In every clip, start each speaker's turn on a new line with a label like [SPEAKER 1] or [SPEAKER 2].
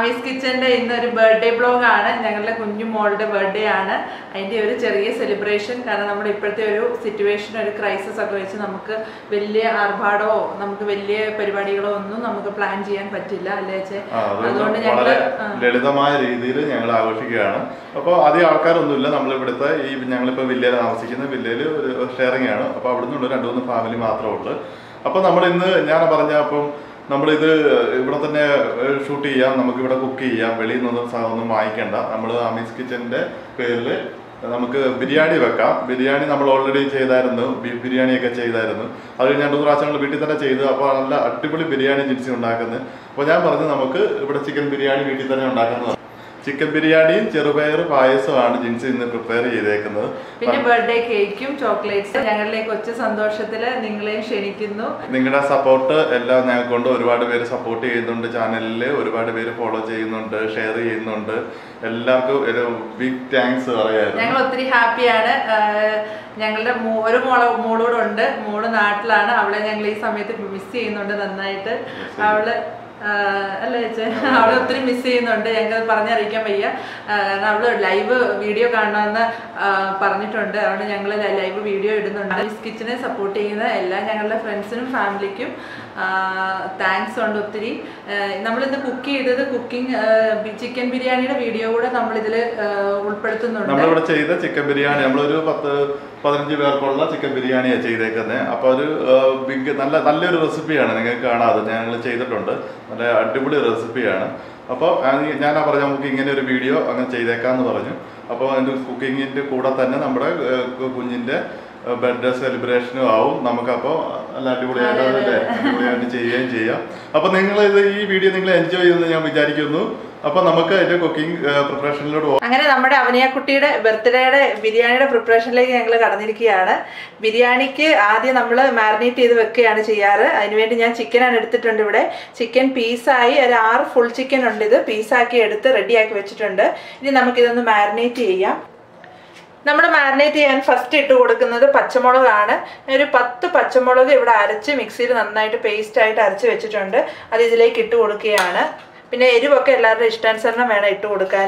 [SPEAKER 1] ആമീസ് കിച്ചന്റെ ഇന്നൊരു birthday blog ആണ് ഞങ്ങളുടെ കുഞ്ഞു മോളുടെ ബർത്ത്ഡേ ആണ് അതിന്റെ ഒരു ചെറിയ സെലിബ്രേഷൻ കാരണം നമ്മുടെ ഇപ്പോഴത്തെ ഒരു സിറ്റുവേഷൻ ഒരു ക്രൈസിസ് ഒക്കെ വെച്ച് നമുക്ക് വലിയ ആർഭാടമോ നമുക്ക് വലിയ പരിപാടികളോ ഒന്നും നമുക്ക് പ്ലാൻ ചെയ്യാൻ പറ്റില്ല അല്ലേ ചേ
[SPEAKER 2] ആ, അതുകൊണ്ട്
[SPEAKER 1] അതുകൊണ്ട് ഞങ്ങള്
[SPEAKER 2] വളരെ
[SPEAKER 1] ആ,
[SPEAKER 2] ലളിതമായ രീതിയിൽ ഞങ്ങൾ ആഘോഷിക്കുകയാണ് അപ്പോൾ അധികം ആൾക്കാരൊന്നുമില്ല നമ്മൾ ഇവിടുത്തെ ഈ ഞങ്ങളിപ്പോൾ വില്ലയിൽ താമസിക്കുന്ന വില്ലയിൽ ഒരു ഷെയറിംഗ് ആണ് അപ്പോൾ അവിടെ നിന്നുള്ള രണ്ട് മൂന്ന് ഫാമിലി മാത്രമേ ഉള്ളൂ അപ്പോൾ നമ്മൾ ഇന്ന് ഞാൻ പറഞ്ഞ അപ്പം നമ്മളിത് ഇവിടെ തന്നെ ഷൂട്ട് ചെയ്യാം നമുക്ക് ഇവിടെ കുക്ക് ചെയ്യാം വെളിയിൽ നിന്നൊന്നും സാ- ഒന്നും വാങ്ങിക്കണ്ട നമ്മൾ അമീസ് കിച്ചന്റെ പേരിൽ നമുക്ക് ബിരിയാണി വെക്കാം ബിരിയാണി നമ്മൾ ഓൾറെഡി ചെയ്തായിരുന്നു ബീഫ് ബിരിയാണിയൊക്കെ ചെയ്തായിരുന്നു അത് കഴിഞ്ഞ് രണ്ട് മൂന്ന് പ്രാവശ്യങ്ങൾ വീട്ടിൽ തന്നെ ചെയ്തു അപ്പോൾ നല്ല അടിപൊളി ബിരിയാണി ജിൻസി ഉണ്ടാക്കുന്നത് അപ്പോൾ ഞാൻ പറഞ്ഞു നമുക്ക് ഇവിടെ ചിക്കൻ ബിരിയാണി വീട്ടിൽ തന്നെ ഉണ്ടാക്കുന്നത് ചിക്കൻ ബിരിയാണിയും ചെറുപയർ പായസമാണ് ജിൻസി ഇന്ന് പ്രിപ്പയർ ചെയ്തേക്കുന്നത്
[SPEAKER 1] പിന്നെ ബർത്ത്ഡേ കേക്കും ചോക്ലേറ്റ്സ് ഞങ്ങളുടെ ഈ കൊച്ചു സന്തോഷത്തില് നിങ്ങളെയും ക്ഷണിക്കുന്നു
[SPEAKER 2] നിങ്ങളുടെ സപ്പോർട്ട് എല്ലാം ഞങ്ങൾക്കുണ്ട് ഒരുപാട് പേര് സപ്പോർട്ട് ചെയ്യുന്നുണ്ട് ചാനലിൽ ഒരുപാട് പേര് ഫോളോ ചെയ്യുന്നുണ്ട് ഷെയർ ചെയ്യുന്നുണ്ട് എല്ലാവർക്കും ഒരു ബിഗ് താങ്ക്സ് പറയായിരുന്നു
[SPEAKER 1] ഞങ്ങൾ ഒത്തിരി ഹാപ്പിയാണ് ആഹ് ഞങ്ങളുടെ മോ- ഒരു മോള് മോളൂടെ ഉണ്ട് മോള് നാട്ടിലാണ് അവളെ ഞങ്ങൾ ഈ സമയത്ത് മിസ് ചെയ്യുന്നുണ്ട് നന്നായിട്ട് അവള് ആഹ് അല്ലേ ചേച്ചി അവളെ ഒത്തിരി മിസ് ചെയ്യുന്നുണ്ട് ഞങ്ങൾക്ക് പറഞ്ഞറിയിക്കാൻ വയ്യ ആഹ് കാരണം അവള് ലൈവ് വീഡിയോ കാണണമെന്ന് ആഹ് പറഞ്ഞിട്ടുണ്ട് അതുകൊണ്ട് ഞങ്ങൾ ലൈവ് വീഡിയോ ഇടുന്നുണ്ട് മിസ് കിച്ചനെ സപ്പോർട്ട് ചെയ്യുന്ന എല്ലാ ഞങ്ങളുടെ ഫ്രണ്ട്സിനും ഫാമിലിക്കും താങ്ക്സ് ഉണ്ട് ഒത്തിരി ആഹ് നമ്മളിന്ന് കുക്ക് ചെയ്തത് കുക്കിംഗ് ചിക്കൻ ബിരിയാണിയുടെ വീഡിയോ കൂടെ നമ്മളിതിൽ ഉൾപ്പെടുത്തുന്നുണ്ട്
[SPEAKER 2] നമ്മളിവിടെ ചെയ്ത ചിക്കൻ ബിരിയാണി നമ്മളൊരു പത്ത് പതിനഞ്ച് പേർക്കുള്ള ചിക്കൻ ബിരിയാണിയാണ് ചെയ്തേക്കുന്നത് അപ്പോൾ ഒരു ബിഗ് നല്ല നല്ലൊരു റെസിപ്പിയാണ് നിങ്ങൾക്ക് കാണാതെ ഞങ്ങൾ ചെയ്തിട്ടുണ്ട് നല്ല അടിപൊളി റെസിപ്പിയാണ് അപ്പോൾ ഞാനാ പറഞ്ഞു നമുക്ക് ഇങ്ങനെ ഒരു വീഡിയോ അങ്ങനെ ചെയ്തേക്കാന്ന് പറഞ്ഞു അപ്പോൾ അതിൻ്റെ കുക്കിങ്ങിൻ്റെ കൂടെ തന്നെ നമ്മുടെ ഏഹ്, കുഞ്ഞിൻ്റെ ബർത്ത്ഡേ സെലിബ്രേഷനും ആവും നമുക്കപ്പോൾ നല്ല അടിപൊളിയായിട്ട് അല്ലേ അടിപൊളിയായിട്ട് ചെയ്യുകയും ചെയ്യാം അപ്പോൾ നിങ്ങൾ ഇത് ഈ വീഡിയോ നിങ്ങൾ എൻജോയ് ചെയ്യുമെന്ന് ഞാൻ വിചാരിക്കുന്നു അപ്പോൾ നമുക്ക് അതിൻ്റെ കുക്കിംഗ് പ്രിപ്പറേഷനിലോട്ട് പോകാം
[SPEAKER 1] അങ്ങനെ നമ്മുടെ അവനിയാക്കുട്ടിയുടെ ബർത്ത്ഡേയുടെ ബിരിയാണിയുടെ പ്രിപ്പറേഷനിലേക്ക് ഞങ്ങൾ കടന്നിരിക്കുകയാണ് ബിരിയാണിക്ക് ആദ്യം നമ്മൾ മാരിനേറ്റ് ചെയ്ത് വെക്കുകയാണ് ചെയ്യാറ് അതിനുവേണ്ടി ഞാൻ ചിക്കനാണ് എടുത്തിട്ടുണ്ട് ഇവിടെ ചിക്കൻ പീസായി ഒരു ആറ് ഫുൾ ചിക്കൻ ഉണ്ട് ഇത് പീസാക്കി എടുത്ത് റെഡിയാക്കി വെച്ചിട്ടുണ്ട് ഇനി നമുക്കിതൊന്ന് മാരിനേറ്റ് ചെയ്യാം നമ്മൾ മാരിനേറ്റ് ചെയ്യാൻ ഫസ്റ്റ് ഇട്ട് കൊടുക്കുന്നത് പച്ചമുളകാണ് ഒരു പത്ത് പച്ചമുളക് ഇവിടെ അരച്ച് മിക്സിയിൽ നന്നായിട്ട് പേസ്റ്റ് ആയിട്ട് അരച്ച് വെച്ചിട്ടുണ്ട് അത് ഇതിലേക്ക് ഇട്ട് കൊടുക്കുകയാണ് പിന്നെ എരിവൊക്കെ എല്ലാവരുടെ ഇഷ്ടാനുസരണം വേണം ഇട്ട് കൊടുക്കാൻ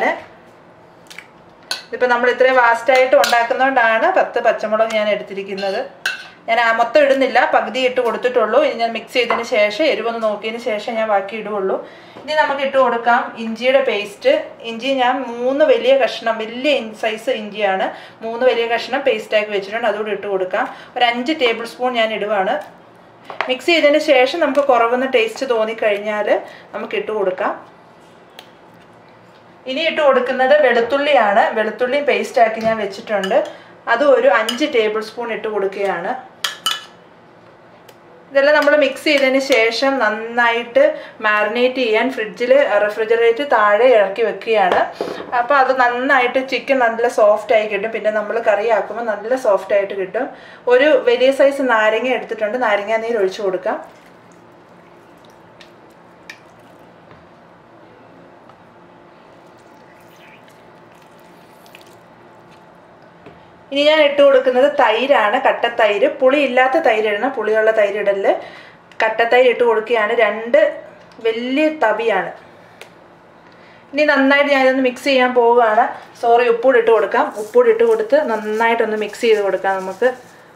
[SPEAKER 1] ഇതിപ്പോൾ നമ്മൾ ഇത്രയും വാസ്റ്റായിട്ട് ഉണ്ടാക്കുന്നതുകൊണ്ടാണ് പത്ത് പച്ചമുളക് ഞാൻ എടുത്തിരിക്കുന്നത് ഞാൻ ആ മൊത്തം ഇടുന്നില്ല പകുതി ഇട്ട് കൊടുത്തിട്ടുള്ളൂ ഇനി ഞാൻ മിക്സ് ചെയ്തതിന് ശേഷം എരിവൊന്ന് നോക്കിയതിന് ശേഷം ഞാൻ ബാക്കി ഇടുകയുള്ളൂ ഇനി നമുക്ക് ഇട്ട് കൊടുക്കാം ഇഞ്ചിയുടെ പേസ്റ്റ് ഇഞ്ചി ഞാൻ മൂന്ന് വലിയ കഷ്ണം വലിയ സൈസ് ഇഞ്ചിയാണ് മൂന്ന് വലിയ കഷ്ണം പേസ്റ്റാക്കി വെച്ചിട്ടുണ്ട് അതുകൂടി ഇട്ട് കൊടുക്കാം ഒരു അഞ്ച് ടേബിൾ സ്പൂൺ ഞാൻ ഇടുവാണ് മിക്സ് ചെയ്തതിന് ശേഷം നമുക്ക് കുറവൊന്ന് ടേസ്റ്റ് തോന്നിക്കഴിഞ്ഞാൽ നമുക്ക് ഇട്ട് കൊടുക്കാം ഇനി ഇട്ട് കൊടുക്കുന്നത് വെളുത്തുള്ളിയാണ് വെളുത്തുള്ളി പേസ്റ്റ് ആക്കി ഞാൻ വെച്ചിട്ടുണ്ട് അത് ഒരു അഞ്ച് ടേബിൾ സ്പൂൺ ഇട്ട് കൊടുക്കുകയാണ് ഇതെല്ലാം നമ്മൾ മിക്സ് ചെയ്തതിന് ശേഷം നന്നായിട്ട് മാരിനേറ്റ് ചെയ്യാൻ ഫ്രിഡ്ജിൽ റെഫ്രിജറേറ്റ് താഴെ ഇറക്കി വെക്കുകയാണ് അപ്പോൾ അത് നന്നായിട്ട് ചിക്കൻ നല്ല സോഫ്റ്റ് ആയി കിട്ടും പിന്നെ നമ്മൾ കറി ആക്കുമ്പോൾ നല്ല സോഫ്റ്റ് ആയിട്ട് കിട്ടും ഒരു വലിയ സൈസ് നാരങ്ങ എടുത്തിട്ടുണ്ട് നാരങ്ങ നീര് ഒഴിച്ചു കൊടുക്കാം ഇനി ഞാൻ ഇട്ട് കൊടുക്കുന്നത് തൈരാണ് കട്ടത്തൈര് പുളി ഇല്ലാത്ത തൈര് ഇടണം പുളിയുള്ള തൈര് ഇടല് കട്ടത്തൈര് ഇട്ട് കൊടുക്കുകയാണ് രണ്ട് വലിയ തവിയാണ് ഇനി നന്നായിട്ട് ഞാനിതൊന്ന് മിക്സ് ചെയ്യാൻ പോവുകയാണ് സോറി ഉപ്പൂടി ഇട്ട് കൊടുക്കാം ഉപ്പൂടി ഇട്ട് കൊടുത്ത് നന്നായിട്ടൊന്ന് മിക്സ് ചെയ്ത് കൊടുക്കാം നമുക്ക്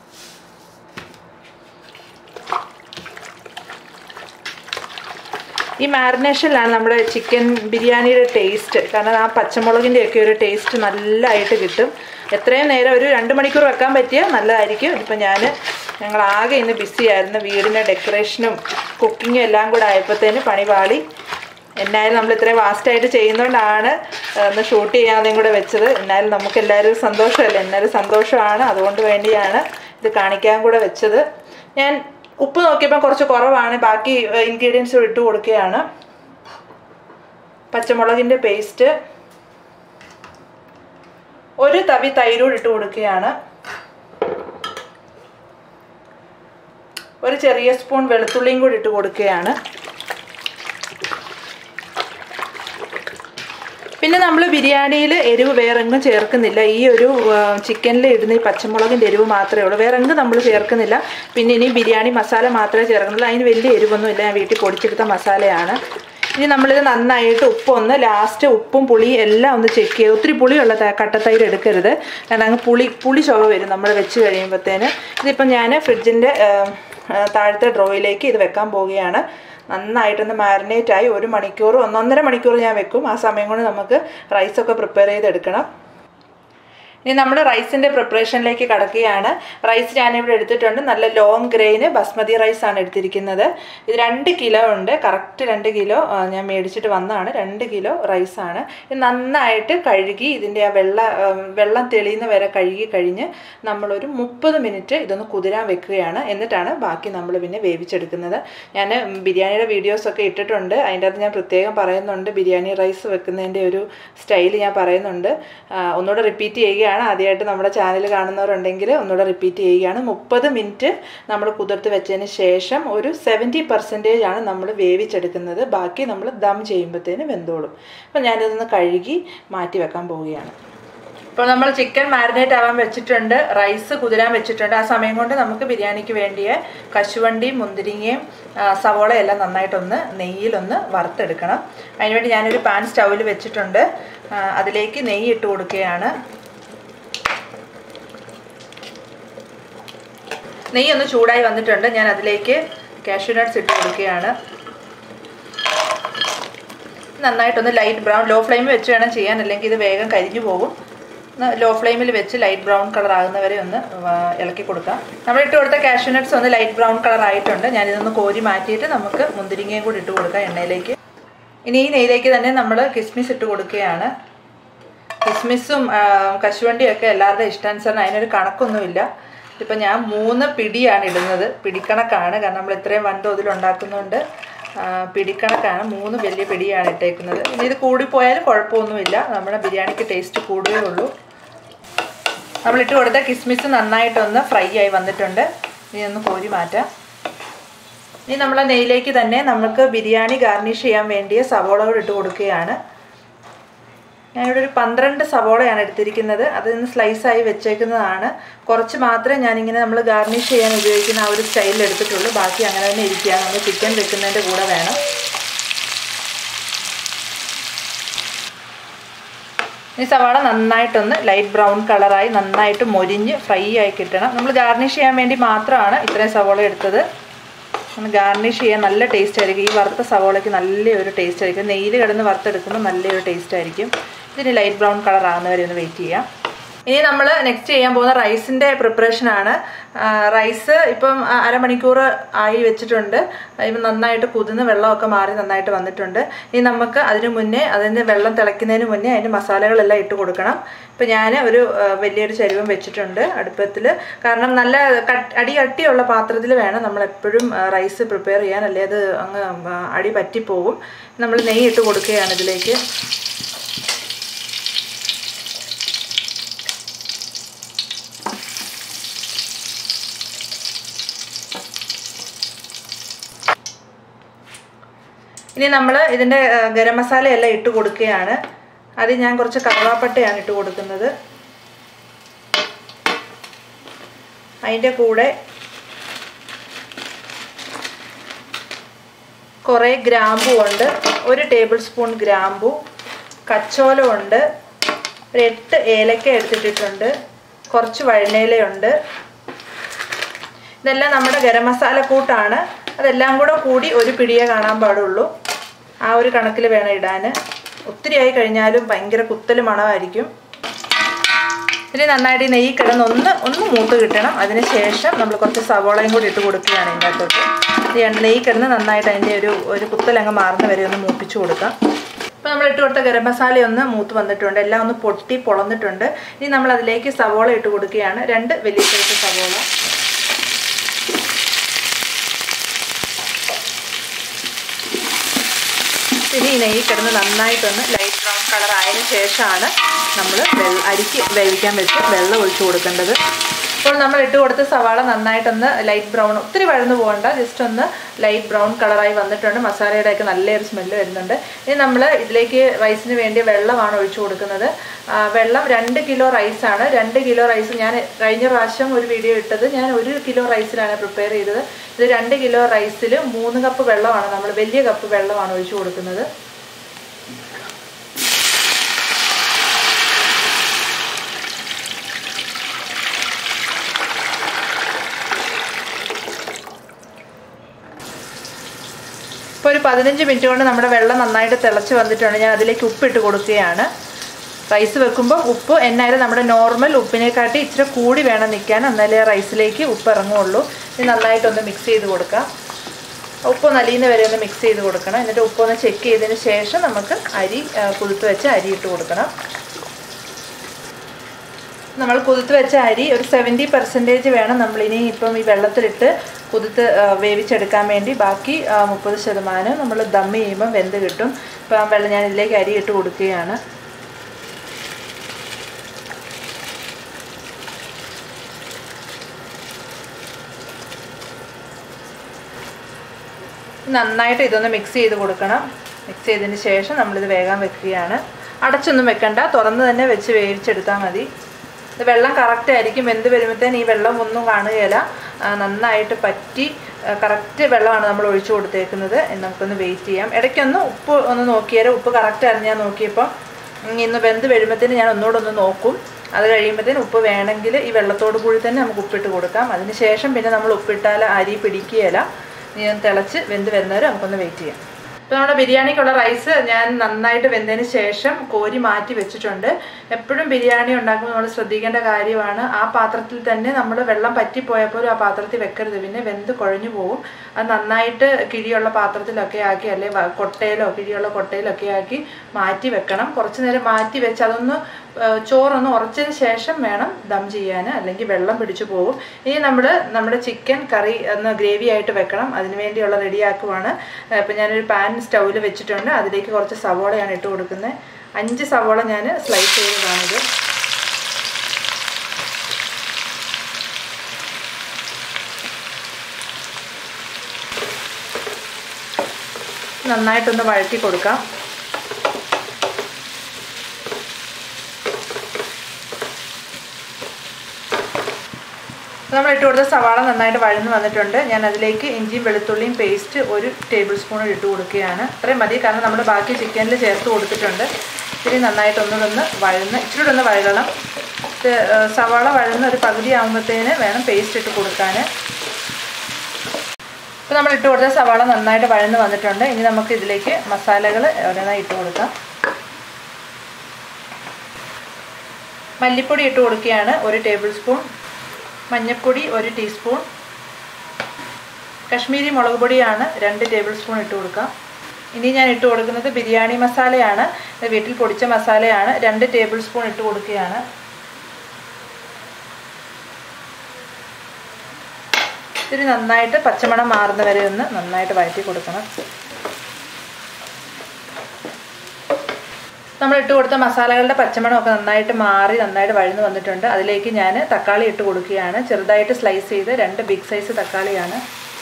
[SPEAKER 1] ഈ മാരിനേഷനിലാണ് നമ്മുടെ ചിക്കൻ ബിരിയാണിയുടെ ടേസ്റ്റ് കാരണം ആ പച്ചമുളകിൻ്റെ ഒക്കെ ഒരു ടേസ്റ്റ് നല്ലതായിട്ട് കിട്ടും എത്രയും നേരം ഒരു രണ്ട് മണിക്കൂർ വെക്കാൻ പറ്റിയാൽ നല്ലതായിരിക്കും ഇപ്പം ഞാൻ ഞങ്ങൾ ആകെ ഇന്ന് ബിസി ആയിരുന്നു വീടിൻ്റെ ഡെക്കറേഷനും കുക്കിങ്ങും എല്ലാം കൂടെ ആയപ്പോഴത്തേന് പണി പാളി എന്നായാലും നമ്മൾ ഇത്രയും വാസ്റ്റായിട്ട് ചെയ്യുന്നതുകൊണ്ടാണ് ഒന്ന് ഷൂട്ട് ചെയ്യാതെയും കൂടെ വെച്ചത് എന്നാലും നമുക്ക് എല്ലാവരും സന്തോഷമല്ലേ എന്നാലും സന്തോഷമാണ് അതുകൊണ്ട് വേണ്ടിയാണ് ഇത് കാണിക്കാൻ കൂടെ വെച്ചത് ഞാൻ ഉപ്പ് നോക്കിയപ്പോൾ കുറച്ച് കുറവാണ് ബാക്കി ഇൻഗ്രീഡിയൻസ് ഇട്ട് കൊടുക്കുകയാണ് പച്ചമുളകിൻ്റെ പേസ്റ്റ് ഒരു തവി തൈരൂട് ഇട്ട് കൊടുക്കുകയാണ് ഒരു ചെറിയ സ്പൂൺ വെളുത്തുള്ളിയും കൂടി ഇട്ട് കൊടുക്കുകയാണ് പിന്നെ നമ്മൾ ബിരിയാണിയിൽ എരിവ് വേറെങ്ങും ചേർക്കുന്നില്ല ഈ ഒരു ചിക്കനിൽ ഇടുന്ന ഈ പച്ചമുളകിൻ്റെ എരിവ് മാത്രമേ ഉള്ളൂ വേറെങ്ങും നമ്മൾ ചേർക്കുന്നില്ല പിന്നെ ഇനി ബിരിയാണി മസാല മാത്രമേ ചേർക്കുന്നുള്ളൂ അതിന് വലിയ എരിവൊന്നുമില്ല ഞാൻ വീട്ടിൽ പൊടിച്ചെടുത്ത മസാലയാണ് ഇനി നമ്മളിത് നന്നായിട്ട് ഉപ്പൊന്ന് ലാസ്റ്റ് ഉപ്പും പുളിയും എല്ലാം ഒന്ന് ചെക്ക് ചെയ്യുക ഒത്തിരി പുളിയുള്ള ത- കട്ടത്തൈര് എടുക്കരുത് കാരണം അങ്ങ് പുളി പുളി ചുവ വരും നമ്മൾ വെച്ച് കഴിയുമ്പോഴത്തേന് ഇതിപ്പം ഞാൻ ഫ്രിഡ്ജിൻ്റെ താഴത്തെ ഡ്രോയിലേക്ക് ഇത് വെക്കാൻ പോവുകയാണ് നന്നായിട്ടൊന്ന് മാരിനേറ്റ് ആയി ഒരു മണിക്കൂർ ഒന്നൊന്നര മണിക്കൂർ ഞാൻ വെക്കും ആ സമയം കൊണ്ട് നമുക്ക് റൈസൊക്കെ പ്രിപ്പയർ ചെയ്തെടുക്കണം ഇനി നമ്മൾ റൈസിൻ്റെ പ്രിപ്പറേഷനിലേക്ക് കടക്കുകയാണ് റൈസ് ഞാനിവിടെ എടുത്തിട്ടുണ്ട് നല്ല ലോങ് ഗ്രെയിന് ബസ്മതി റൈസ് ആണ് എടുത്തിരിക്കുന്നത് ഇത് രണ്ട് കിലോ ഉണ്ട് കറക്റ്റ് രണ്ട് കിലോ ആ, ഞാൻ മേടിച്ചിട്ട് വന്നതാണ് രണ്ട് കിലോ റൈസാണ് ഇത് നന്നായിട്ട് കഴുകി ഇതിൻ്റെ ആ വെള്ള ആ, വെള്ളം തെളിയുന്ന വരെ കഴുകി കഴിഞ്ഞ് നമ്മളൊരു മുപ്പത് മിനിറ്റ് ഇതൊന്ന് കുതിരാൻ വെക്കുകയാണ് എന്നിട്ടാണ് ബാക്കി നമ്മൾ പിന്നെ വേവിച്ചെടുക്കുന്നത് ഞാൻ ബിരിയാണിയുടെ വീഡിയോസൊക്കെ ഇട്ടിട്ടുണ്ട് അതിൻ്റെ അകത്ത് ഞാൻ പ്രത്യേകം പറയുന്നുണ്ട് ബിരിയാണി റൈസ് വെക്കുന്നതിൻ്റെ ഒരു സ്റ്റൈൽ ഞാൻ പറയുന്നുണ്ട് ആ, ഒന്നുകൂടെ റിപ്പീറ്റ് ചെയ്യുകയാണ് ആദ്യമായിട്ട് നമ്മുടെ ചാനൽ കാണുന്നവരുണ്ടെങ്കിൽ ഒന്നുകൂടെ റിപ്പീറ്റ് ചെയ്യുകയാണ് മുപ്പത് മിനിറ്റ് നമ്മൾ കുതിർത്ത് വെച്ചതിന് ശേഷം ഒരു സെവൻറ്റി പെർസെൻറ്റേജ് ആണ് നമ്മൾ വേവിച്ചെടുക്കുന്നത് ബാക്കി നമ്മൾ ദം ചെയ്യുമ്പോഴത്തേന് വെന്തോളും അപ്പം ഞാനിതൊന്ന് കഴുകി മാറ്റി വെക്കാൻ പോവുകയാണ് ഇപ്പോൾ നമ്മൾ ചിക്കൻ മാരിനേറ്റ് ആവാൻ വെച്ചിട്ടുണ്ട് റൈസ് കുതിരാൻ വെച്ചിട്ടുണ്ട് ആ സമയം കൊണ്ട് നമുക്ക് ബിരിയാണിക്ക് വേണ്ടിയ കശുവണ്ടിയും മുന്തിരിങ്ങയും ആ, സവോള എല്ലാം നന്നായിട്ടൊന്ന് നെയ്യിലൊന്ന് വറുത്തെടുക്കണം അതിനുവേണ്ടി ഞാനൊരു പാൻ സ്റ്റൗവിൽ വെച്ചിട്ടുണ്ട് ആ, അതിലേക്ക് നെയ്യ് ഇട്ട് കൊടുക്കുകയാണ് നെയ്യ് ഒന്ന് ചൂടായി വന്നിട്ടുണ്ട് ഞാൻ അതിലേക്ക് കാഷ്യൂ നട്ട്സ് ഇട്ട് കൊടുക്കുകയാണ് നന്നായിട്ടൊന്ന് ലൈറ്റ് ബ്രൗൺ ലോ ഫ്ലെയിമിൽ വെച്ച് വേണം ചെയ്യാൻ അല്ലെങ്കിൽ ഇത് വേഗം കരിഞ്ഞു പോകും ലോ ഫ്ലെയിമിൽ വെച്ച് ലൈറ്റ് ബ്രൗൺ കളർ ആകുന്നവരെ ഒന്ന് ആ, ഇളക്കി കൊടുക്കാം നമ്മൾ ഇട്ട് കൊടുത്ത കാഷ്യൂ നട്ട്സ് ഒന്ന് ലൈറ്റ് ബ്രൗൺ കളർ ആയിട്ടുണ്ട് ഞാനിതൊന്ന് കോരി മാറ്റിയിട്ട് നമുക്ക് മുന്തിരിങ്ങയും കൂടി ഇട്ട് കൊടുക്കാം എണ്ണയിലേക്ക് ഇനി ഈ നെയ്യിലേക്ക് തന്നെ നമ്മൾ കിസ്മിസ് ഇട്ട് കൊടുക്കുകയാണ് കിസ്മിസും ആ, കശുവണ്ടിയും ഒക്കെ എല്ലാവരുടെയും ഇഷ്ടാനുസരണം അതിനൊരു കണക്കൊന്നുമില്ല ഇപ്പം ഞാൻ മൂന്ന് പിടിയാണ് ഇടുന്നത് പിടിക്കണക്കാണ് കാരണം നമ്മൾ ഇത്രയും വൻതോതിൽ ഉണ്ടാക്കുന്നതുകൊണ്ട് ആ, പിടിക്കണക്കാണ് മൂന്ന് വലിയ പിടിയാണ് ഇട്ടേക്കുന്നത് ഇനി ഇത് കൂടിപ്പോയാലും കുഴപ്പമൊന്നുമില്ല നമ്മുടെ ബിരിയാണിക്ക് ടേസ്റ്റ് കൂടുകയേ ഉള്ളൂ നമ്മൾ ഇട്ട് കൊടുത്ത കിസ്മിസ് നന്നായിട്ടൊന്ന് ഫ്രൈ ആയി വന്നിട്ടുണ്ട് ഇനി ഒന്ന് കോരി മാറ്റാം ഇനി നമ്മൾ നെയ്യിലേക്ക് തന്നെ നമുക്ക് ബിരിയാണി ഗാർണിഷ് ചെയ്യാൻ വേണ്ടിയ സവോളകൾ ഇട്ട് കൊടുക്കുകയാണ് ഞാനിവിടെ ഒരു പന്ത്രണ്ട് സവോളയാണ് എടുത്തിരിക്കുന്നത് അത് ഇന്ന് സ്ലൈസായി വെച്ചേക്കുന്നതാണ് കുറച്ച് മാത്രമേ ഞാനിങ്ങനെ നമ്മൾ ഗാർണിഷ് ചെയ്യാൻ ഉപയോഗിക്കുന്ന ആ ഒരു സ്റ്റൈലിൽ എടുത്തിട്ടുള്ളൂ ബാക്കി അങ്ങനെ തന്നെ ഇരിക്കുക നമ്മൾ ചിക്കൻ വെക്കുന്നതിൻ്റെ കൂടെ വേണം ഈ സവാള നന്നായിട്ടൊന്ന് ലൈറ്റ് ബ്രൗൺ കളറായി നന്നായിട്ട് മൊരിഞ്ഞ് ഫ്രൈ ആയി കിട്ടണം നമ്മൾ ഗാർണിഷ് ചെയ്യാൻ വേണ്ടി മാത്രമാണ് ഇത്രയും സവോള എടുത്തത് ഗാർണിഷ് ചെയ്യാൻ നല്ല ടേസ്റ്റ് ആയിരിക്കും ഈ വറുത്ത സവോളയ്ക്ക് നല്ലൊരു ടേസ്റ്റ് ആയിരിക്കും നെയ്യിൽ കിടന്ന് വറുത്തെടുക്കുമ്പോൾ നല്ലൊരു ടേസ്റ്റ് ആയിരിക്കും ഇതിന് ലൈറ്റ് ബ്രൗൺ കളർ ആകുന്നവരെ ഒന്ന് വെയിറ്റ് ചെയ്യാം ഇനി നമ്മൾ നെക്സ്റ്റ് ചെയ്യാൻ പോകുന്ന റൈസിൻ്റെ പ്രിപ്പറേഷനാണ് റൈസ് ഇപ്പം ആ, അരമണിക്കൂർ ആയി വെച്ചിട്ടുണ്ട് ഇപ്പം നന്നായിട്ട് കുതിർന്ന് വെള്ളമൊക്കെ മാറി നന്നായിട്ട് വന്നിട്ടുണ്ട് ഇനി നമുക്ക് അതിന് മുന്നേ അതിൻ്റെ വെള്ളം തിളയ്ക്കുന്നതിന് മുന്നേ അതിൻ്റെ മസാലകളെല്ലാം ഇട്ട് കൊടുക്കണം ഇപ്പം ഞാൻ ഒരു ആ, വലിയൊരു ചരുവം വെച്ചിട്ടുണ്ട് അടുപ്പത്തിൽ കാരണം നല്ല കട്ട് അടി കട്ടിയുള്ള പാത്രത്തിൽ വേണം നമ്മൾ എപ്പോഴും റൈസ് പ്രിപ്പയർ ചെയ്യാൻ അല്ലേ അത് അങ്ങ് ആ, അടി പറ്റിപ്പോകും നമ്മൾ നെയ്യ് ഇട്ട് കൊടുക്കുകയാണ് ഇതിലേക്ക് ഇനി നമ്മൾ ഇതിൻ്റെ ആ, ഗരം മസാലയെല്ലാം ഇട്ട് കൊടുക്കുകയാണ് അത് ഞാൻ കുറച്ച് കറുവാപ്പട്ടയാണ് ഇട്ട് കൊടുക്കുന്നത് അതിൻ്റെ കൂടെ കുറേ ഗ്രാമ്പു ഉണ്ട് ഒരു ടേബിൾ സ്പൂൺ ഗ്രാമ്പു കച്ചോലം ഉണ്ട് ഒരു എട്ട് ഏലക്ക എടുത്തിട്ടിട്ടുണ്ട് കുറച്ച് വഴനയിലയുണ്ട് ഇതെല്ലാം നമ്മുടെ ഗരം മസാല കൂട്ടാണ് അതെല്ലാം കൂടെ കൂടി ഒരു പിടിയേ കാണാൻ പാടുള്ളൂ ആ ഒരു കണക്കിൽ വേണം ഇടാൻ ഒത്തിരി ആയി കഴിഞ്ഞാലും ഭയങ്കര കുത്തൽ മണമായിരിക്കും ഇനി നന്നായിട്ട് ഈ നെയ്യ് കിടന്ന് ഒന്ന് ഒന്ന് മൂത്ത് കിട്ടണം അതിന് ശേഷം നമ്മൾ കുറച്ച് സവോളയും കൂടി ഇട്ട് കൊടുക്കുകയാണ് ഇതിൻ്റെ അകത്തോട്ട് ഈ എണ്ണ- നെയ്യ് കിടന്ന് നന്നായിട്ട് അതിൻ്റെ ഒരു ഒരു കുത്തലങ്ങ് മാറുന്ന വരെ ഒന്ന് മൂപ്പിച്ച് കൊടുക്കാം ഇപ്പോൾ നമ്മൾ ഇട്ട് കൊടുത്ത ഗരം മസാല ഒന്ന് മൂത്ത് വന്നിട്ടുണ്ട് എല്ലാം ഒന്ന് പൊട്ടി പൊളന്നിട്ടുണ്ട് ഇനി നമ്മൾ അതിലേക്ക് സവോള ഇട്ട് കൊടുക്കുകയാണ് രണ്ട് വലിയ സൈസ് സവോള ഇനി ഈ നെയ്യ് കിടന്ന് നന്നായിട്ടൊന്ന് ലൈറ്റ് ബ്രൗൺ കളർ ആയതിനു ശേഷമാണ് നമ്മൾ അരിക്ക് വേവിക്കാൻ വെച്ച് വെള്ളം ഒഴിച്ചു കൊടുക്കേണ്ടത് ഇപ്പോൾ നമ്മൾ ഇട്ട് കൊടുത്ത സവാള നന്നായിട്ടൊന്ന് ലൈറ്റ് ബ്രൗൺ ഒത്തിരി വഴന്നു പോകണ്ട ജസ്റ്റ് ഒന്ന് ലൈറ്റ് ബ്രൗൺ കളറായി വന്നിട്ടുണ്ട് മസാലയുടെ ഒക്കെ നല്ലൊരു സ്മെല്ല് വരുന്നുണ്ട് ഇനി നമ്മൾ ഇതിലേക്ക് റൈസിന് വേണ്ടി വെള്ളമാണ് ഒഴിച്ചു കൊടുക്കുന്നത് ആ, വെള്ളം രണ്ട് കിലോ റൈസാണ് രണ്ട് കിലോ റൈസ് ഞാൻ കഴിഞ്ഞ പ്രാവശ്യം ഒരു വീഡിയോ ഇട്ടത് ഞാൻ ഒരു കിലോ റൈസിലാണ് പ്രിപ്പയർ ചെയ്തത് ഇത് രണ്ട് കിലോ റൈസിൽ മൂന്ന് കപ്പ് വെള്ളമാണ് നമ്മൾ വലിയ കപ്പ് വെള്ളമാണ് ഒഴിച്ചു കൊടുക്കുന്നത് ഇപ്പോൾ ഒരു പതിനഞ്ച് മിനിറ്റ് കൊണ്ട് നമ്മുടെ വെള്ളം നന്നായിട്ട് തിളച്ച് വന്നിട്ടുണ്ട് ഞാൻ അതിലേക്ക് ഉപ്പിട്ട് കൊടുക്കുകയാണ് റൈസ് വെക്കുമ്പോൾ ഉപ്പ് എന്നായാലും നമ്മുടെ നോർമൽ ഉപ്പിനെക്കാട്ടി ഇച്ചിരി കൂടി വേണം നിൽക്കാൻ എന്നാലേ റൈസിലേക്ക് ഉപ്പ് ഇറങ്ങുള്ളൂ ഇത് നന്നായിട്ടൊന്ന് മിക്സ് ചെയ്ത് കൊടുക്കാം ഉപ്പ് നലിയുന്ന വരെ ഒന്ന് മിക്സ് ചെയ്ത് കൊടുക്കണം എന്നിട്ട് ഉപ്പൊന്ന് ചെക്ക് ചെയ്തതിന് ശേഷം നമുക്ക് അരി ആ, കുതിർത്ത് വെച്ച് അരി ഇട്ട് കൊടുക്കണം നമ്മൾ കുതിർത്ത് വെച്ച അരി ഒരു സെവൻറ്റി പെർസെൻറ്റേജ് വേണം നമ്മളിനി ഇപ്പം ഈ വെള്ളത്തിലിട്ട് കുതിർത്ത് ആ, വേവിച്ചെടുക്കാൻ വേണ്ടി ബാക്കി മുപ്പത് ശതമാനം നമ്മൾ ദം ചെയ്യുമ്പോൾ വെന്ത് കിട്ടും ഇപ്പം ആ വെള്ളം ഞാൻ ഇതിലേക്ക് അരി ഇട്ട് കൊടുക്കുകയാണ് നന്നായിട്ട് ഇതൊന്ന് മിക്സ് ചെയ്ത് കൊടുക്കണം മിക്സ് ചെയ്തതിന് ശേഷം നമ്മളിത് വേഗം വെക്കുകയാണ് അടച്ചൊന്നും വെക്കണ്ട തുറന്ന് തന്നെ വെച്ച് വേവിച്ചെടുത്താൽ മതി ഇത് വെള്ളം കറക്റ്റ് ആയിരിക്കും വെന്ത് വരുമ്പോഴത്തേന് ഈ വെള്ളം ഒന്നും കാണുകയില്ല ആ, നന്നായിട്ട് പറ്റി കറക്റ്റ് വെള്ളമാണ് നമ്മൾ ഒഴിച്ചു കൊടുത്തേക്കുന്നത് എന്ന് നമുക്കൊന്ന് വെയിറ്റ് ചെയ്യാം ഇടയ്ക്കൊന്ന് ഉപ്പ് ഒന്ന് നോക്കിയാൽ ഉപ്പ് കറക്റ്റ് അറിഞ്ഞാൽ നോക്കിയപ്പോൾ ഇനി ഇന്ന് വെന്ത് വരുമ്പോഴത്തേന് ഞാൻ ഒന്നുകൂടെ ഒന്ന് നോക്കും അത് കഴിയുമ്പോഴത്തേന് ഉപ്പ് വേണമെങ്കിൽ ഈ വെള്ളത്തോട് കൂടി തന്നെ നമുക്ക് ഉപ്പിട്ട് കൊടുക്കാം അതിന് ശേഷം പിന്നെ നമ്മൾ ഉപ്പിട്ടാൽ അരി പിടിക്കുകയില്ല ഇനി ഒന്ന് തിളച്ച് വെന്ത് വരുന്നവരെ നമുക്കൊന്ന് വെയിറ്റ് ചെയ്യാം ഇപ്പോൾ നമ്മുടെ ബിരിയാണിക്കുള്ള റൈസ് ഞാൻ നന്നായിട്ട് വെന്തതിന് ശേഷം കോരി മാറ്റി വെച്ചിട്ടുണ്ട് എപ്പോഴും ബിരിയാണി ഉണ്ടാക്കുമ്പോൾ നമ്മൾ ശ്രദ്ധിക്കേണ്ട കാര്യമാണ് ആ പാത്രത്തിൽ തന്നെ നമ്മൾ വെള്ളം പറ്റിപ്പോയപ്പോൾ ആ പാത്രത്തിൽ വെക്കരുത് പിന്നെ വെന്ത് കുഴഞ്ഞു പോകും അത് നന്നായിട്ട് കിഴിയുള്ള പാത്രത്തിലൊക്കെ ആക്കി അല്ലെ വ- കൊട്ടയിലോ കിഴിയുള്ള കൊട്ടയിലോ ഒക്കെ ആക്കി മാറ്റി വെക്കണം കുറച്ച് നേരം മാറ്റി വെച്ച് അതൊന്ന് ആ, ചോറൊന്ന് ഉറച്ചതിന് ശേഷം വേണം ദം ചെയ്യാൻ അല്ലെങ്കിൽ വെള്ളം പിടിച്ചു പോകും ഇനി നമ്മൾ നമ്മുടെ ചിക്കൻ കറി ഒന്ന് ഗ്രേവി ആയിട്ട് വെക്കണം അതിന് വേണ്ടിയുള്ള റെഡിയാക്കുവാണ് ഇപ്പം ഞാനൊരു പാൻ സ്റ്റൗവിൽ വെച്ചിട്ടുണ്ട് അതിലേക്ക് കുറച്ച് സവോളയാണ് ഇട്ട് കൊടുക്കുന്നത് അഞ്ച് സവോള ഞാൻ സ്ലൈസ് ചെയ്തതാണിത് നന്നായിട്ടൊന്ന് വഴറ്റി കൊടുക്കാം നമ്മൾ ഇട്ട് കൊടുത്ത സവാള നന്നായിട്ട് വഴന്ന് വന്നിട്ടുണ്ട് ഞാൻ അതിലേക്ക് ഇഞ്ചിയും വെളുത്തുള്ളിയും പേസ്റ്റ് ഒരു ടേബിൾ സ്പൂൺ ഇട്ട് കൊടുക്കുകയാണ് അത്രയും മതി കാരണം നമ്മൾ ബാക്കി ചിക്കനിൽ ചേർത്ത് കൊടുത്തിട്ടുണ്ട് ഇത്തിരി നന്നായിട്ടൊന്നൊന്ന് വഴന്ന് ഇച്ചിരി ഒന്ന് വഴകണം ഇത് ഏ, സവാള വഴന്ന് ഒരു പകുതി ആകുമ്പോഴത്തേന് വേണം പേസ്റ്റ് ഇട്ട് കൊടുക്കാൻ ഇപ്പോൾ നമ്മൾ ഇട്ട് കൊടുത്ത സവാള നന്നായിട്ട് വഴന്ന് വന്നിട്ടുണ്ട് ഇനി നമുക്ക് ഇതിലേക്ക് മസാലകൾ ഓരോന്നായി ഇട്ട് കൊടുക്കാം മല്ലിപ്പൊടി ഇട്ട് കൊടുക്കുകയാണ് ഒരു ടേബിൾ സ്പൂൺ മഞ്ഞൾപ്പൊടി ഒരു ടീസ്പൂൺ കശ്മീരി മുളക് പൊടിയാണ് രണ്ട് ടേബിൾ സ്പൂൺ ഇട്ട് കൊടുക്കാം ഇനി ഞാൻ ഇട്ട് കൊടുക്കുന്നത് ബിരിയാണി മസാലയാണ് ഇത് വീട്ടിൽ പൊടിച്ച മസാലയാണ് രണ്ട് ടേബിൾ സ്പൂൺ ഇട്ട് കൊടുക്കുകയാണ് ഇതിന് നന്നായിട്ട് പച്ചമണം മാറുന്ന വരെ ഒന്ന് നന്നായിട്ട് വഴറ്റി കൊടുക്കണം നമ്മൾ ഇട്ട് കൊടുത്ത മസാലകളുടെ പച്ചമണമൊക്കെ നന്നായിട്ട് മാറി നന്നായിട്ട് വഴന്നു വന്നിട്ടുണ്ട് അതിലേക്ക് ഞാൻ തക്കാളി ഇട്ട് കൊടുക്കുകയാണ് ചെറുതായിട്ട് സ്ലൈസ് ചെയ്ത് രണ്ട് ബിഗ് സൈസ് തക്കാളിയാണ്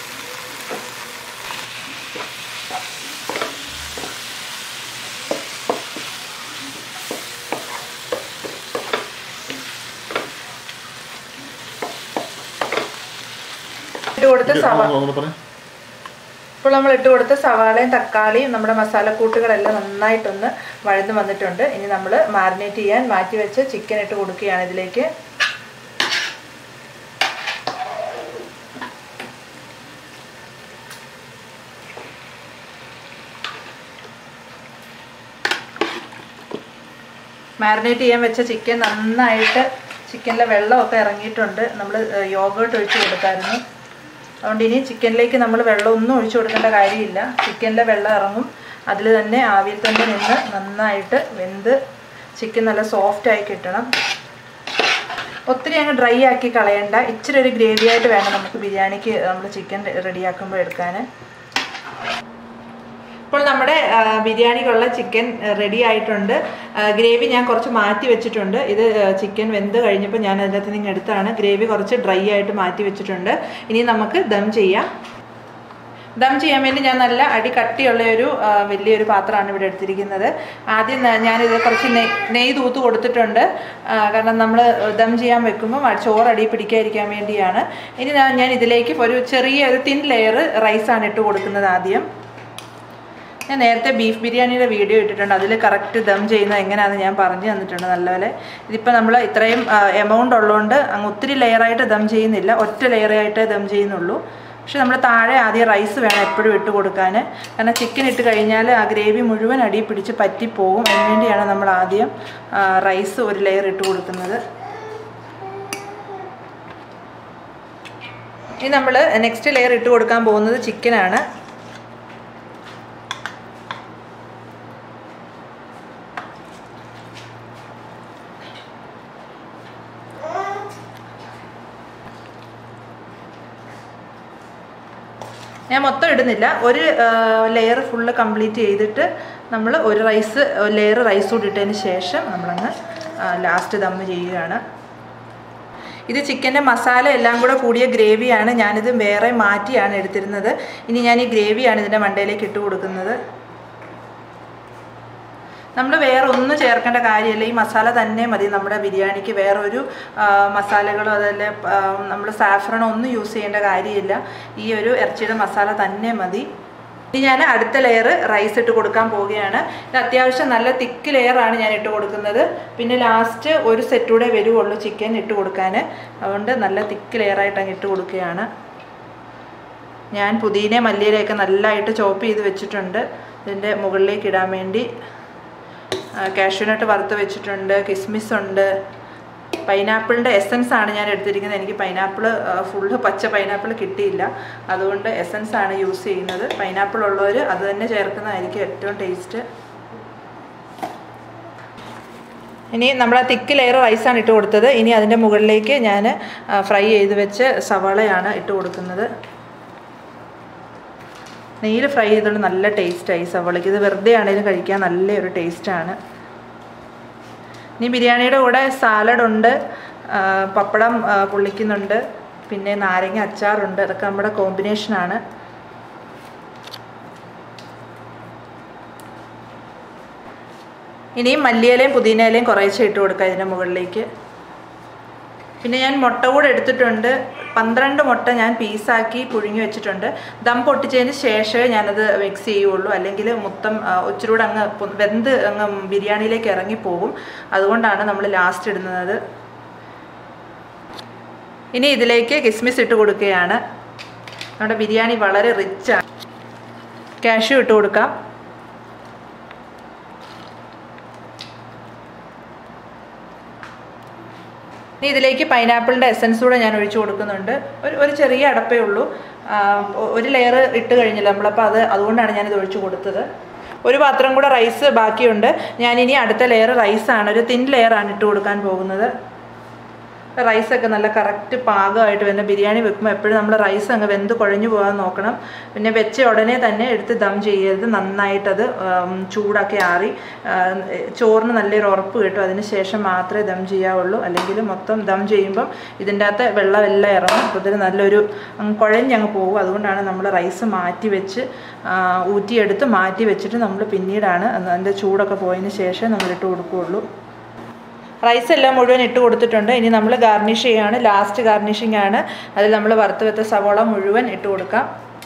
[SPEAKER 1] ഇട്ട് കൊടുത്ത സവ ഇപ്പോൾ നമ്മൾ ഇട്ട് കൊടുത്ത സവാളയും തക്കാളിയും നമ്മുടെ മസാലക്കൂട്ടുകളെല്ലാം നന്നായിട്ടൊന്ന് വഴന്ന് വന്നിട്ടുണ്ട് ഇനി നമ്മൾ മാരിനേറ്റ് ചെയ്യാൻ മാറ്റി വെച്ച് ചിക്കൻ ഇട്ട് കൊടുക്കുകയാണ് ഇതിലേക്ക് മാരിനേറ്റ് ചെയ്യാൻ വെച്ച ചിക്കൻ നന്നായിട്ട് ചിക്കനിലെ വെള്ളമൊക്കെ ഇറങ്ങിയിട്ടുണ്ട് നമ്മൾ യോഗേട്ട് ഒഴിച്ച് കൊടുത്തായിരുന്നു അതുകൊണ്ട് ഇനി ചിക്കനിലേക്ക് നമ്മൾ വെള്ളം ഒന്നും ഒഴിച്ചു കൊടുക്കേണ്ട കാര്യമില്ല ചിക്കനിലെ വെള്ളം ഇറങ്ങും അതിൽ തന്നെ ആവിയിൽ തന്നെ നിന്ന് നന്നായിട്ട് വെന്ത് ചിക്കൻ നല്ല സോഫ്റ്റ് ആയി കിട്ടണം ഒത്തിരി അങ്ങ് ഡ്രൈ ആക്കി കളയണ്ട ഇച്ചിരി ഒരു ഗ്രേവി ആയിട്ട് വേണം നമുക്ക് ബിരിയാണിക്ക് നമ്മൾ ചിക്കൻ റെഡിയാക്കുമ്പോൾ എടുക്കാൻ ഇപ്പോൾ നമ്മുടെ ആ, ബിരിയാണിക്കുള്ള ചിക്കൻ റെഡി ആയിട്ടുണ്ട് ആ, ഗ്രേവി ഞാൻ കുറച്ച് മാറ്റി വെച്ചിട്ടുണ്ട് ഇത് ആ, ചിക്കൻ വെന്ത് കഴിഞ്ഞപ്പോൾ ഞാൻ അതിനകത്ത് നിന്ന് എടുത്താണ് ഗ്രേവി കുറച്ച് ഡ്രൈ ആയിട്ട് മാറ്റി വെച്ചിട്ടുണ്ട് ഇനി നമുക്ക് ദം ചെയ്യാം ദം ചെയ്യാൻ വേണ്ടി ഞാൻ നല്ല അടി കട്ടിയുള്ള ഒരു ആ, വലിയൊരു പാത്രമാണ് ഇവിടെ എടുത്തിരിക്കുന്നത് ആദ്യം ന- ഞാനിത് കുറച്ച് നെയ് നെയ്യ് തൂത്ത് കൊടുത്തിട്ടുണ്ട് ആ, കാരണം നമ്മൾ ദം ചെയ്യാൻ വെക്കുമ്പോൾ ആ ചോറ് അടി പിടിക്കാതിരിക്കാൻ വേണ്ടിയാണ് ഇനി ഞാൻ ഞാൻ ഇതിലേക്ക് ഒരു ചെറിയ ഒരു തിൻ ലെയർ റൈസാണ് ഇട്ട് കൊടുക്കുന്നത് ആദ്യം ഞാൻ നേരത്തെ ബീഫ് ബിരിയാണിയുടെ വീഡിയോ ഇട്ടിട്ടുണ്ട് അതിൽ കറക്റ്റ് ദം ചെയ്യുന്നത് എങ്ങനെയാണെന്ന് ഞാൻ പറഞ്ഞു തന്നിട്ടുണ്ട് നല്ലപോലെ ഇതിപ്പോൾ നമ്മൾ ഇത്രയും എമൗണ്ട് ഉള്ളതുകൊണ്ട് അങ്ങ് ഒത്തിരി ലെയറായിട്ട് ദം ചെയ്യുന്നില്ല ഒറ്റ ലെയറായിട്ട് ദം ചെയ്യുന്നുള്ളൂ പക്ഷെ നമ്മൾ താഴെ ആദ്യം റൈസ് വേണം എപ്പോഴും ഇട്ട് കൊടുക്കാൻ കാരണം ചിക്കൻ ഇട്ട് കഴിഞ്ഞാൽ ആ ഗ്രേവി മുഴുവൻ അടി പിടിച്ച് പറ്റിപ്പോകും അതിനുവേണ്ടിയാണ് നമ്മൾ ആദ്യം റൈസ് ഒരു ലെയർ ഇട്ട് കൊടുക്കുന്നത് ഇനി നമ്മൾ നെക്സ്റ്റ് ലെയർ ഇട്ട് കൊടുക്കാൻ പോകുന്നത് ചിക്കനാണ് ഞാൻ മൊത്തം ഇടുന്നില്ല ഒരു ലെയർ ഫുള്ള് കംപ്ലീറ്റ് ചെയ്തിട്ട് നമ്മൾ ഒരു റൈസ് ലെയർ റൈസ് കൂടി ഇട്ടതിന് ശേഷം നമ്മളങ്ങ് ലാസ്റ്റ് ദമ്മ് ചെയ്യുകയാണ് ഇത് ചിക്കൻ്റെ മസാല എല്ലാം കൂടെ കൂടിയ ഗ്രേവിയാണ് ഞാനിത് വേറെ മാറ്റിയാണ് എടുത്തിരുന്നത് ഇനി ഞാൻ ഈ ഗ്രേവിയാണ് ഇതിൻ്റെ മണ്ടയിലേക്ക് ഇട്ട് കൊടുക്കുന്നത് നമ്മൾ വേറെ ഒന്നും ചേർക്കേണ്ട കാര്യമില്ല ഈ മസാല തന്നെ മതി നമ്മുടെ ബിരിയാണിക്ക് വേറെ ഒരു ആ, മസാലകളോ അതല്ല നമ്മൾ സാഫ്രണോ ഒന്നും യൂസ് ചെയ്യേണ്ട കാര്യമില്ല ഈ ഒരു ഇറച്ചിയുടെ മസാല തന്നെ മതി ഇനി ഞാൻ അടുത്ത ലെയർ റൈസ് ഇട്ട് കൊടുക്കാൻ പോവുകയാണ് ഇത് അത്യാവശ്യം നല്ല തിക്ക് ലെയറാണ് ഞാൻ ഇട്ട് കൊടുക്കുന്നത് പിന്നെ ലാസ്റ്റ് ഒരു സെറ്റൂടെ വരുവുള്ളൂ ചിക്കൻ ഇട്ട് കൊടുക്കാൻ അതുകൊണ്ട് നല്ല തിക്ക് ലെയറായിട്ട് അങ്ങ് ഇട്ട് കൊടുക്കുകയാണ് ഞാൻ പുതിന മല്ലിയിലയൊക്കെ നല്ലതായിട്ട് ചോപ്പ് ചെയ്ത് വെച്ചിട്ടുണ്ട് ഇതിൻ്റെ മുകളിലേക്ക് ഇടാൻ വേണ്ടി കാഷ്യൂനട്ട് വറുത്ത് വെച്ചിട്ടുണ്ട് കിസ്മിസ് ഉണ്ട് പൈനാപ്പിളിൻ്റെ എസൻസ് ആണ് ഞാൻ എടുത്തിരിക്കുന്നത് എനിക്ക് പൈനാപ്പിൾ ഫുള്ള് പച്ച പൈനാപ്പിൾ കിട്ടിയില്ല അതുകൊണ്ട് എസൻസ് ആണ് യൂസ് ചെയ്യുന്നത് പൈനാപ്പിൾ ഉള്ളവർ അത് തന്നെ ചേർക്കുന്നതായിരിക്കും ഏറ്റവും ടേസ്റ്റ് ഇനി നമ്മൾ ആ തിക്ക് ലെയർ റൈസാണ് ഇട്ട് കൊടുത്തത് ഇനി അതിൻ്റെ മുകളിലേക്ക് ഞാൻ ഫ്രൈ ചെയ്ത് വെച്ച് സവാളയാണ് ഇട്ട് കൊടുക്കുന്നത് നെയ്യിൽ ഫ്രൈ ചെയ്തുകൊണ്ട് നല്ല ടേസ്റ്റായി സവാളയ്ക്ക് ഇത് വെറുതെ ആണെങ്കിലും കഴിക്കാൻ നല്ലൊരു ടേസ്റ്റാണ് ഇനി ബിരിയാണിയുടെ കൂടെ സാലഡ് ഉണ്ട് ആ, പപ്പടം ആ, പൊള്ളിക്കുന്നുണ്ട് പിന്നെ നാരങ്ങ അച്ചാറുണ്ട് അതൊക്കെ നമ്മുടെ കോമ്പിനേഷനാണ് ഇനിയും മല്ലിയിലയും പുതിനയിലയും കുറേശ്ശെ ഇട്ട് കൊടുക്കുക ഇതിൻ്റെ മുകളിലേക്ക് പിന്നെ ഞാൻ മുട്ട കൂടെ എടുത്തിട്ടുണ്ട് പന്ത്രണ്ട് മുട്ട ഞാൻ പീസാക്കി പുഴുങ്ങി വെച്ചിട്ടുണ്ട് ദം പൊട്ടിച്ചതിന് ശേഷമേ ഞാനത് മിക്സ് ചെയ്യുള്ളൂ അല്ലെങ്കിൽ മൊത്തം ആ, ഇച്ചിരി കൂടെ അങ്ങ് പൊ- വെന്ത് അങ്ങ് ബിരിയാണിയിലേക്ക് ഇറങ്ങിപ്പോകും അതുകൊണ്ടാണ് നമ്മൾ ലാസ്റ്റ് ഇടുന്നത് ഇനി ഇതിലേക്ക് കിസ്മിസ് ഇട്ട് കൊടുക്കുകയാണ് നമ്മുടെ ബിരിയാണി വളരെ റിച്ചാണ് കാഷ്യൂ ഇട്ട് കൊടുക്കാം ഇനി ഇതിലേക്ക് പൈനാപ്പിളിൻ്റെ എസൻസ് കൂടെ ഞാൻ ഒഴിച്ചു കൊടുക്കുന്നുണ്ട് ഒരു ഒരു ചെറിയ അടപ്പേ ഉള്ളൂ ആ, ഒ- ഒരു ലെയർ ഇട്ട് കഴിഞ്ഞില്ല നമ്മളപ്പോൾ അത് അതുകൊണ്ടാണ് ഞാനിത് ഒഴിച്ചു കൊടുത്തത് ഒരു പാത്രം കൂടെ റൈസ് ബാക്കിയുണ്ട് ഞാനിനി അടുത്ത ലെയർ റൈസാണ് ഒരു തിൻ ലെയറാണ് ഇട്ട് കൊടുക്കാൻ പോകുന്നത് റൈസൊക്കെ നല്ല കറക്റ്റ് പാകമായിട്ട് വരുന്ന ബിരിയാണി വെക്കുമ്പോൾ എപ്പോഴും നമ്മൾ റൈസ് അങ്ങ് വെന്ത് കുഴഞ്ഞു പോകാൻ നോക്കണം പിന്നെ വെച്ച ഉടനെ തന്നെ എടുത്ത് ദം ചെയ്യരുത് നന്നായിട്ടത് ഉം, ചൂടാക്കി ആറി ആ, ചോറിന് നല്ലൊരു ഉറപ്പ് കിട്ടും അതിന് ശേഷം മാത്രമേ ദം ചെയ്യാവുള്ളൂ അല്ലെങ്കിൽ മൊത്തം ദം ചെയ്യുമ്പം ഇതിൻ്റെ അകത്ത് വെള്ളമെല്ലാം ഇറങ്ങും അപ്പോൾ ഇതിന് നല്ലൊരു അങ്ങ് കുഴഞ്ഞങ്ങ് പോകും അതുകൊണ്ടാണ് നമ്മൾ റൈസ് മാറ്റി വെച്ച് ആ, ഊറ്റിയെടുത്ത് മാറ്റി വെച്ചിട്ട് നമ്മൾ പിന്നീടാണ് അതിൻ്റെ ചൂടൊക്കെ പോയതിന് ശേഷം നമ്മൾ ഇട്ട് കൊടുക്കുകയുള്ളൂ റൈസ് എല്ലാം മുഴുവൻ ഇട്ട് കൊടുത്തിട്ടുണ്ട് ഇനി നമ്മൾ ഗാർണിഷ് ചെയ്യാണ് ലാസ്റ്റ് ഗാർണിഷിംഗ് ആണ് അതിൽ നമ്മൾ വറുത്ത് വെച്ച സവോള മുഴുവൻ ഇട്ട് കൊടുക്കാം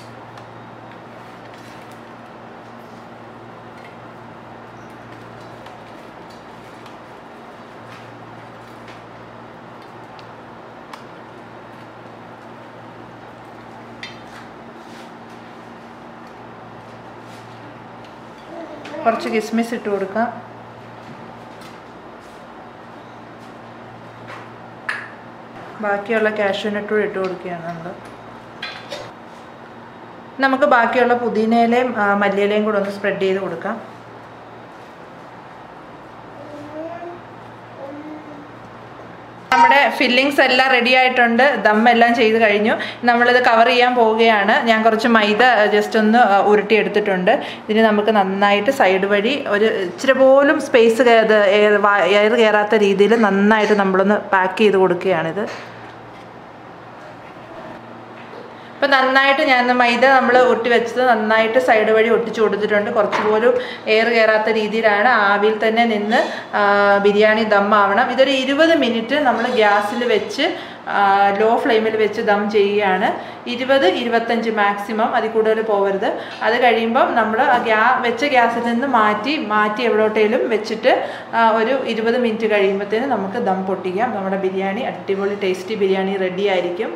[SPEAKER 1] കുറച്ച് കിസ്മിസ് ഇട്ട് കൊടുക്കാം ബാക്കിയുള്ള കാഷ്യൂനട്ടും ഇട്ട് കൊടുക്കുകയാണ് നമ്മൾ നമുക്ക് ബാക്കിയുള്ള പുതിനയിലയും ആ, മല്ലിയിലയും കൂടെ ഒന്ന് സ്പ്രെഡ് ചെയ്ത് കൊടുക്കാം നമ്മുടെ ഫില്ലിങ്സ് എല്ലാം റെഡി ആയിട്ടുണ്ട് ദം എല്ലാം ചെയ്ത് കഴിഞ്ഞു നമ്മളിത് കവർ ചെയ്യാൻ പോവുകയാണ് ഞാൻ കുറച്ച് മൈദ ജസ്റ്റ് ഒന്ന് ആ, ഉരുട്ടിയെടുത്തിട്ടുണ്ട് ഇതിന് നമുക്ക് നന്നായിട്ട് സൈഡ് വഴി ഒരു ഇച്ചിരി പോലും സ്പേസ് എയർ എയർ കയറാത്ത രീതിയിൽ നന്നായിട്ട് നമ്മളൊന്ന് പാക്ക് ചെയ്ത് കൊടുക്കുകയാണിത് ഇപ്പം നന്നായിട്ട് ഞാൻ മൈദ നമ്മൾ ഒട്ടി വെച്ചത് നന്നായിട്ട് സൈഡ് വഴി ഒട്ടിച്ചു കൊടുത്തിട്ടുണ്ട് കുറച്ച് പോലും എയർ കയറാത്ത രീതിയിലാണ് ആവിയിൽ തന്നെ നിന്ന് ആ, ബിരിയാണി ദം ആവണം ഇതൊരു ഇരുപത് മിനിറ്റ് നമ്മൾ ഗ്യാസിൽ വെച്ച് ലോ ഫ്ലെയിമിൽ വെച്ച് ദം ചെയ്യുകയാണ് ഇരുപത് ഇരുപത്തഞ്ച് മാക്സിമം അതിൽ കൂടുതൽ പോകരുത് അത് കഴിയുമ്പം നമ്മൾ ആ ഗ്യാ വെച്ച ഗ്യാസിൽ നിന്ന് മാറ്റി മാറ്റി എവിടോട്ടേലും വെച്ചിട്ട് ആ, ഒരു ഇരുപത് മിനിറ്റ് കഴിയുമ്പോഴത്തേന് നമുക്ക് ദം പൊട്ടിക്കാം നമ്മുടെ ബിരിയാണി അടിപൊളി ടേസ്റ്റി ബിരിയാണി റെഡി ആയിരിക്കും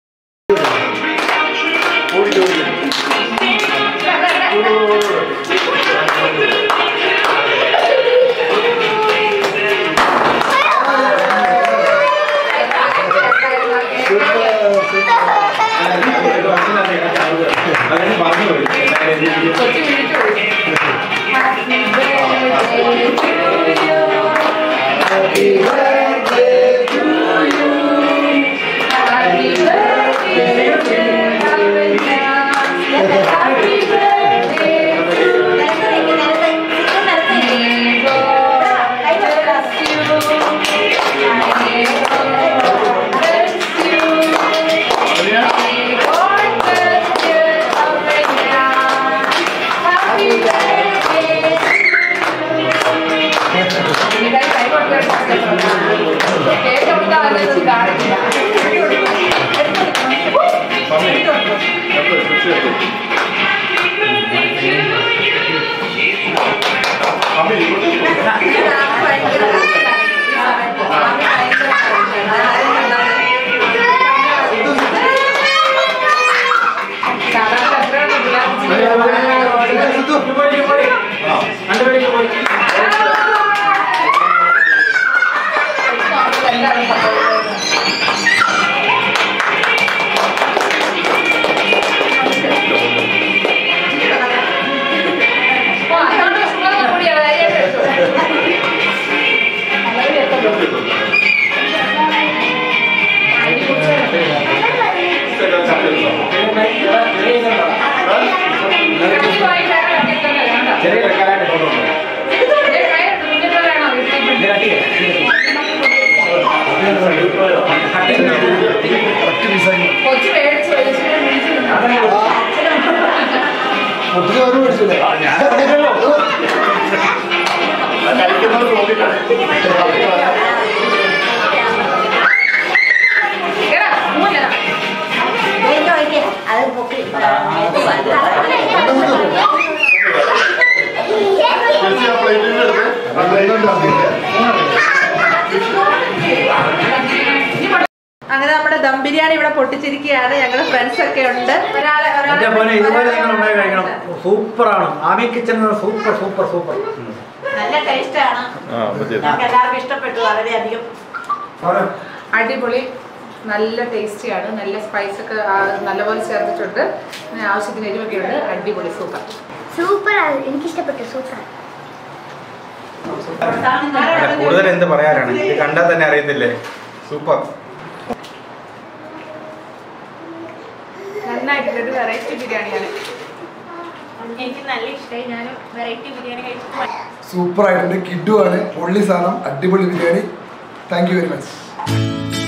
[SPEAKER 3] ചെറിയ റെക്കാർഡായിട്ട് ഫോട്ടോ
[SPEAKER 2] കഴിക്കുന്നത് നോക്കിക്കാണ്
[SPEAKER 4] അത് പൊക്കി
[SPEAKER 2] ചേച്ചി ആ പ്ലേറ്റിൽ എടുത്ത്
[SPEAKER 1] അങ്ങനെ നമ്മുടെ ദം ബിരിയാണി ഇവിടെ പൊട്ടിച്ചിരിക്കുകയാണ് ഞങ്ങളുടെ ഫ്രണ്ട്സ് ഒക്കെ ഉണ്ട് ഒരാളെ
[SPEAKER 3] എന്റെ പോലെ ഇതുപോലെ നിങ്ങൾ ഉണ്ടായി കഴിക്കണം
[SPEAKER 1] ഒരാളെ
[SPEAKER 3] സൂപ്പറാണ് Aami kitchen super super super
[SPEAKER 4] നല്ല ടേസ്റ്റ് ആണ്
[SPEAKER 2] ആ അപ്പൊ ചെയ്തു
[SPEAKER 4] ഞങ്ങൾക്ക് എല്ലാവർക്കും ഇഷ്ടപ്പെട്ടു വളരെയധികം
[SPEAKER 1] അടിപൊളി നല്ല ടേസ്റ്റിയാണ് നല്ല സ്പൈസ് ഒക്കെ ആ, നല്ലപോലെ ചേർത്തിട്ടുണ്ട് പിന്നെ ആവശ്യത്തിന് എരിവൊക്കെ ഉണ്ട് അടിപൊളി സൂപ്പർ
[SPEAKER 5] സൂപ്പർ എനിക്കിഷ്ടപ്പെട്ടു സൂപ്പർ
[SPEAKER 3] കൂടുതൽ എന്ത് പറയാനാണ് ഇത് കണ്ടാൽ തന്നെ അറിയത്തില്ലേ സൂപ്പർ
[SPEAKER 1] നന്നായിട്ടുള്ള ഒരു വെറൈറ്റി ബിരിയാണിയാണ്
[SPEAKER 4] എനിക്ക് നല്ല ഇഷ്ടമായി ഞാൻ വെറൈറ്റി ബിരിയാണി കഴിച്ചു
[SPEAKER 6] സൂപ്പർ ആയിട്ടുണ്ട് കിഡു ആണ് പൊള്ളി സാധനം അടിപൊളി biryani thank you very much